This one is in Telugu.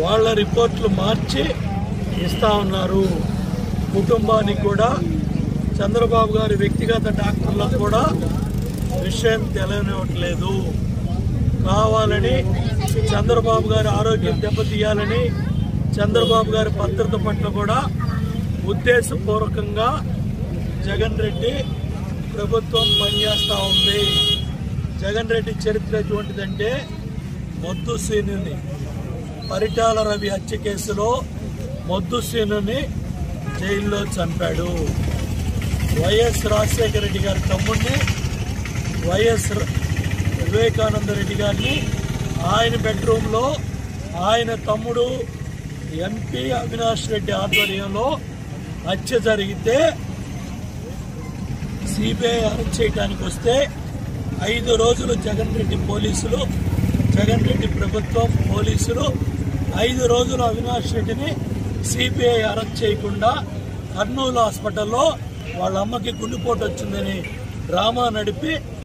వాళ్ళ రిపోర్ట్లు మార్చి ఇస్తా ఉన్నారు కుటుంబానికి కూడా చంద్రబాబు గారి వ్యక్తిగత డాక్టర్లకు కూడా విషయం తెలియనివ్వట్లేదు కావాలని చంద్రబాబు గారి ఆరోగ్యం దెబ్బతీయాలని చంద్రబాబు గారి భద్రత పట్ల కూడా ఉద్దేశపూర్వకంగా జగన్ రెడ్డి ప్రభుత్వం పనిచేస్తూ ఉంది జగన్ రెడ్డి చరిత్ర ఎటువంటిదంటే మొద్దు సీనుని పరిటాల రవి హత్య కేసులో మొద్దు సీనుని జైల్లో చంపాడు వైఎస్ రాజశేఖర రెడ్డి గారి తమ్ముడిని వైఎస్ ర- వివేకానంద రెడ్డి గారిని ఆయన బెడ్రూమ్లో ఆయన తమ్ముడు ఎంపీ అవినాష్ రెడ్డి ఆధ్వర్యంలో హత్య జరిగితే సిబిఐ అరెస్ట్ చేయడానికి వస్తే ఐదు రోజులు జగన్ రెడ్డి పోలీసులు జగన్ రెడ్డి ప్రభుత్వం పోలీసులు ఐదు రోజులు అవినాష్ రెడ్డిని సిబిఐ అరెస్ట్ చేయకుండా కర్నూలు హాస్పిటల్లో వాళ్ళ అమ్మకి గుండెపోటు వచ్చిందని డ్రామా నడిపి